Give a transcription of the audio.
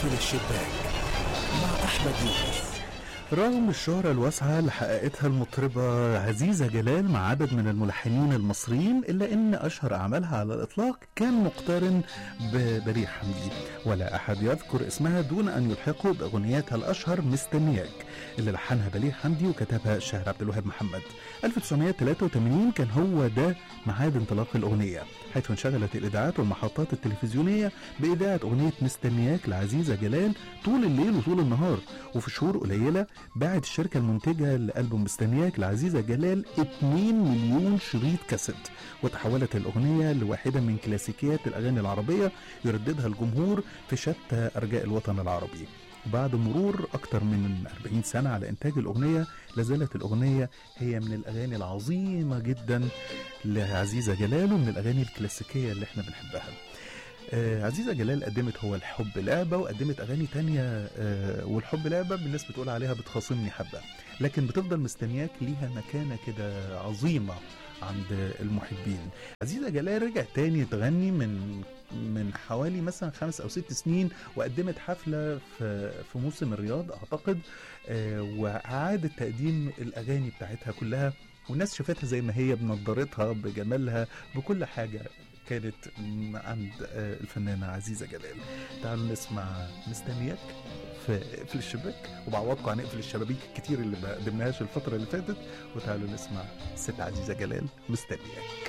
اقفل الشباك مع أحمد يونس رغم الشهرة الواسعة اللي حققتها المطربة عزيزة جلال مع عدد من الملحنين المصريين إلا إن أشهر أعمالها على الإطلاق كان مقترن ببليغ حمدي ولا أحد يذكر اسمها دون أن يلحقه بأغنياتها الأشهر مستنياك اللي لحنها بليغ حمدي وكتبها الشاعر عبد الوهاب محمد 1983 كان هو ده ميعاد انطلاق الأغنية حيث انشغلت الإذاعات والمحطات التلفزيونية بإذاعة أغنية مستنياك لعزيزة جلال طول الليل وطول النهار وفي شهور قليلة باعت الشركة المنتجة لألبوم مستنياك لعزيزة جلال 2 مليون شريط كاسيت وتحولت الأغنية لواحدة من كلاسيكيات الأغاني العربية يرددها الجمهور في شتى أرجاء الوطن العربي وبعد مرور أكتر من 40 سنة على إنتاج الأغنية لازالت الأغنية هي من الأغاني العظيمة جدا لعزيزة جلال ومن الأغاني الكلاسيكية اللي احنا بنحبها آه عزيزة جلال قدمت هو الحب لعبة وقدمت أغاني تانية آه والحب لعبة الناس بتقول عليها بتخاصمني حبة لكن بتفضل مستنياك ليها مكانة كده عظيمة عند المحبين عزيزة جلال رجعت تاني تغني من من حوالي مثلا خمس او ست سنين وقدمت حفله في في موسم الرياض اعتقد آه وعادت تقديم الاغاني بتاعتها كلها والناس شافتها زي ما هي بنضارتها بجمالها بكل حاجه كانت عند الفنانة عزيزة جلال تعالوا نسمع مستنياك في في الشباك وبعوضكم هنقفل الشبابيك الكتير اللي ما قدمناهاش الفترة اللي فاتت وتعالوا نسمع ست عزيزة جلال مستنياك